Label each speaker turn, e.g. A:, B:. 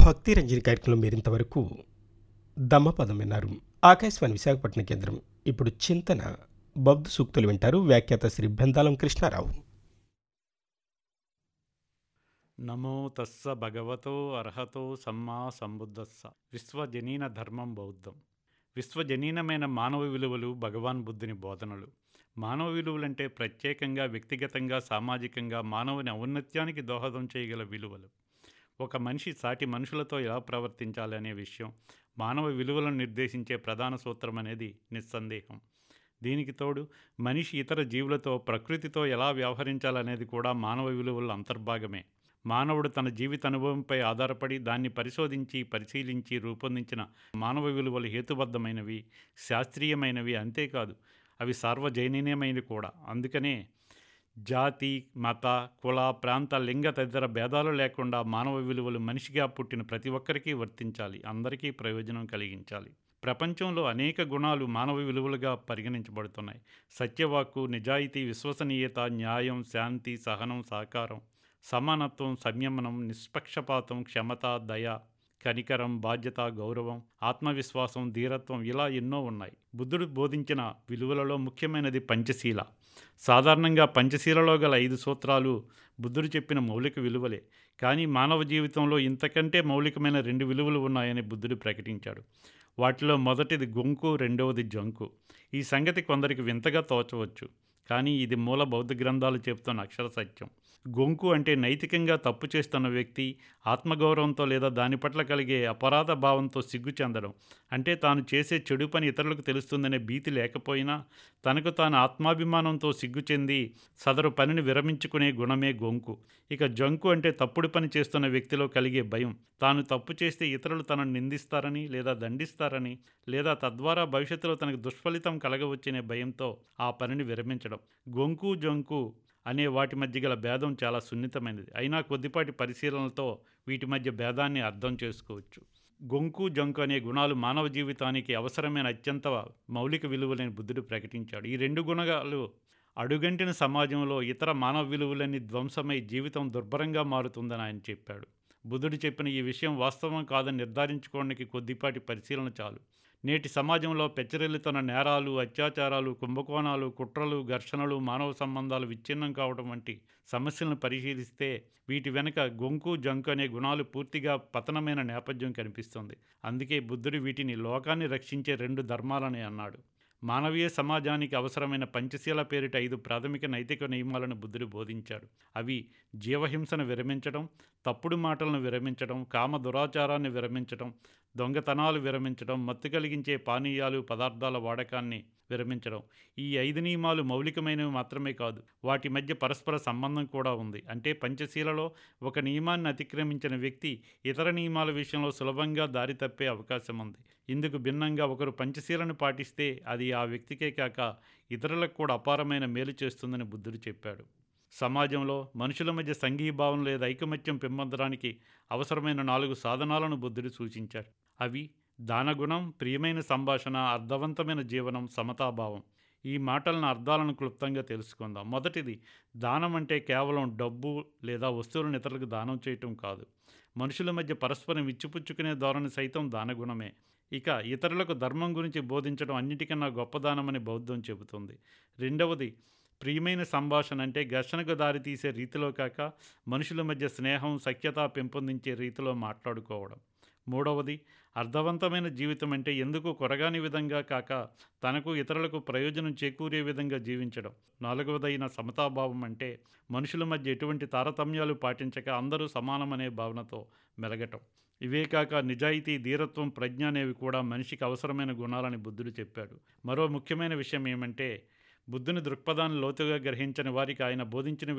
A: భక్తి రంజని కార్యక్రమం మీరింతవరకు దమ్మపదం విన్నారు ఆకాశవాణి విశాఖపట్నం కేంద్రం ఇప్పుడు చింతన బౌద్ధ సూక్తులు వింటారు వ్యాఖ్యాత శ్రీ బెందాలం కృష్ణారావు
B: నమో తస్స భగవతో అర్హతో సమ్మా సంబుద్ధస్స విశ్వజనీన ధర్మం బౌద్ధం విశ్వజనీనమైన మానవ విలువలు భగవాన్ బుద్ధుని బోధనలు మానవ విలువలంటే ప్రత్యేకంగా వ్యక్తిగతంగా సామాజికంగా మానవుని ఔన్నత్యానికి దోహదం చేయగల విలువలు ఒక మనిషి సాటి మనుషులతో ఎలా ప్రవర్తించాలి అనే విషయం మానవ విలువలను నిర్దేశించే ప్రధాన సూత్రం అనేది నిస్సందేహం దీనికి తోడు మనిషి ఇతర జీవులతో ప్రకృతితో ఎలా వ్యవహరించాలనేది కూడా మానవ విలువల అంతర్భాగమే మానవుడు తన జీవిత అనుభవంపై ఆధారపడి దాన్ని పరిశోధించి పరిశీలించి రూపొందించిన మానవ విలువలు హేతుబద్ధమైనవి శాస్త్రీయమైనవి అంతేకాదు అవి సార్వజనీయమైనవి కూడా అందుకనే జాతి మత కుల ప్రాంత లింగ తదితర భేదాలు లేకుండా మానవ విలువలు మనిషిగా పుట్టిన ప్రతి ఒక్కరికి వర్తించాలి అందరికీ ప్రయోజనం కలిగించాలి ప్రపంచంలో అనేక గుణాలు మానవ విలువలుగా పరిగణించబడుతున్నాయి సత్యవాక్కు నిజాయితీ విశ్వసనీయత న్యాయం శాంతి సహనం సహకారం సమానత్వం సంయమనం నిష్పక్షపాతం క్షమత దయ కనికరం బాధ్యత గౌరవం ఆత్మవిశ్వాసం ధీరత్వం ఇలా ఎన్నో ఉన్నాయి బుద్ధుడు బోధించిన విలువలలో ముఖ్యమైనది పంచశీల సాధారణంగా పంచశీలలో గల ఐదు సూత్రాలు బుద్ధుడు చెప్పిన మౌలిక విలువలే కానీ మానవ జీవితంలో ఇంతకంటే మౌలికమైన రెండు విలువలు ఉన్నాయని బుద్ధుడు ప్రకటించాడు వాటిలో మొదటిది గొంకు రెండవది జంకు ఈ సంగతి కొందరికి వింతగా తోచవచ్చు కానీ ఇది మూల బౌద్ధ గ్రంథాలు చెబుతున్న అక్షర సత్యం గొంకు అంటే నైతికంగా తప్పు చేస్తున్న వ్యక్తి ఆత్మగౌరవంతో లేదా దాని పట్ల కలిగే అపరాధ భావంతో సిగ్గు చెందడం అంటే తాను చేసే చెడు పని ఇతరులకు తెలుస్తుందనే భీతి లేకపోయినా తనకు తాను ఆత్మాభిమానంతో సిగ్గు చెంది సదరు పనిని విరమించుకునే గుణమే గొంకు ఇక జంకు అంటే తప్పుడు పని చేస్తున్న వ్యక్తిలో కలిగే భయం తాను తప్పు చేస్తే ఇతరులు తనను నిందిస్తారని లేదా దండిస్తారని లేదా తద్వారా భవిష్యత్తులో తనకు దుష్ఫలితం కలగవచ్చనే భయంతో ఆ పనిని విరమించడం గొంకు జంకు అనే వాటి మధ్య గల భేదం చాలా సున్నితమైనది అయినా కొద్దిపాటి పరిశీలనలతో వీటి మధ్య భేదాన్ని అర్థం చేసుకోవచ్చు గొంకు జంకు అనే గుణాలు మానవ జీవితానికి అవసరమైన అత్యంత మౌలిక విలువలని బుద్ధుడు ప్రకటించాడు ఈ రెండు గుణాలు అడుగంటిన సమాజంలో ఇతర మానవ విలువలన్నీ ధ్వంసమై జీవితం దుర్భరంగా మారుతుందని ఆయన చెప్పాడు బుద్ధుడు చెప్పిన ఈ విషయం వాస్తవం కాదని నిర్ధారించుకోవడానికి కొద్దిపాటి పరిశీలన చాలు నేటి సమాజంలో పెచ్చరిల్లుతున్న నేరాలు అత్యాచారాలు కుంభకోణాలు కుట్రలు ఘర్షణలు మానవ సంబంధాలు విచ్ఛిన్నం కావడం వంటి సమస్యలను పరిశీలిస్తే వీటి వెనుక గొంకు జంకు అనే గుణాలు పూర్తిగా పతనమైన నేపథ్యం కనిపిస్తుంది అందుకే బుద్ధుడు వీటిని లోకాన్ని రక్షించే రెండు ధర్మాలని అన్నాడు మానవీయ సమాజానికి అవసరమైన పంచశీల పేరిట ఐదు ప్రాథమిక నైతిక నియమాలను బుద్ధుడు బోధించాడు అవి జీవహింసను విరమించడం తప్పుడు మాటలను విరమించడం కామ దురాచారాన్ని విరమించడం దొంగతనాలు విరమించడం మత్తు కలిగించే పానీయాలు పదార్థాల వాడకాన్ని విరమించడం ఈ ఐదు నియమాలు మౌలికమైనవి మాత్రమే కాదు వాటి మధ్య పరస్పర సంబంధం కూడా ఉంది అంటే పంచశీలలో ఒక నియమాన్ని అతిక్రమించిన వ్యక్తి ఇతర నియమాల విషయంలో సులభంగా దారి తప్పే అవకాశం ఉంది ఇందుకు భిన్నంగా ఒకరు పంచశీలను పాటిస్తే అది ఆ వ్యక్తికే కాక ఇతరులకు కూడా అపారమైన మేలు చేస్తుందని బుద్ధుడు చెప్పాడు సమాజంలో మనుషుల మధ్య సంఘీభావం లేదా ఐకమత్యం పెంపొందడానికి అవసరమైన నాలుగు సాధనాలను బుద్ధుడు సూచించారు అవి దానగుణం ప్రియమైన సంభాషణ అర్థవంతమైన జీవనం సమతాభావం ఈ మాటలను అర్థాలను క్లుప్తంగా తెలుసుకుందాం మొదటిది దానం అంటే కేవలం డబ్బు లేదా వస్తువులను ఇతరులకు దానం చేయటం కాదు మనుషుల మధ్య పరస్పరం ఇచ్చిపుచ్చుకునే ధోరణి సైతం దానగుణమే ఇక ఇతరులకు ధర్మం గురించి బోధించడం అన్నిటికన్నా గొప్పదానమని బౌద్ధం చెబుతుంది రెండవది ప్రియమైన సంభాషణ అంటే ఘర్షణకు దారితీసే రీతిలో కాక మనుషుల మధ్య స్నేహం సఖ్యత పెంపొందించే రీతిలో మాట్లాడుకోవడం మూడవది అర్థవంతమైన జీవితం అంటే ఎందుకు కొరగాని విధంగా కాక తనకు ఇతరులకు ప్రయోజనం చేకూరే విధంగా జీవించడం నాలుగవదైన సమతాభావం అంటే మనుషుల మధ్య ఎటువంటి తారతమ్యాలు పాటించక అందరూ సమానమనే భావనతో మెలగటం ఇవే కాక నిజాయితీ ధీరత్వం ప్రజ్ఞ అనేవి కూడా మనిషికి అవసరమైన గుణాలని బుద్ధుడు చెప్పాడు మరో ముఖ్యమైన విషయం ఏమంటే బుద్ధుని దృక్పథాన్ని లోతుగా గ్రహించని వారికి ఆయన బోధించిన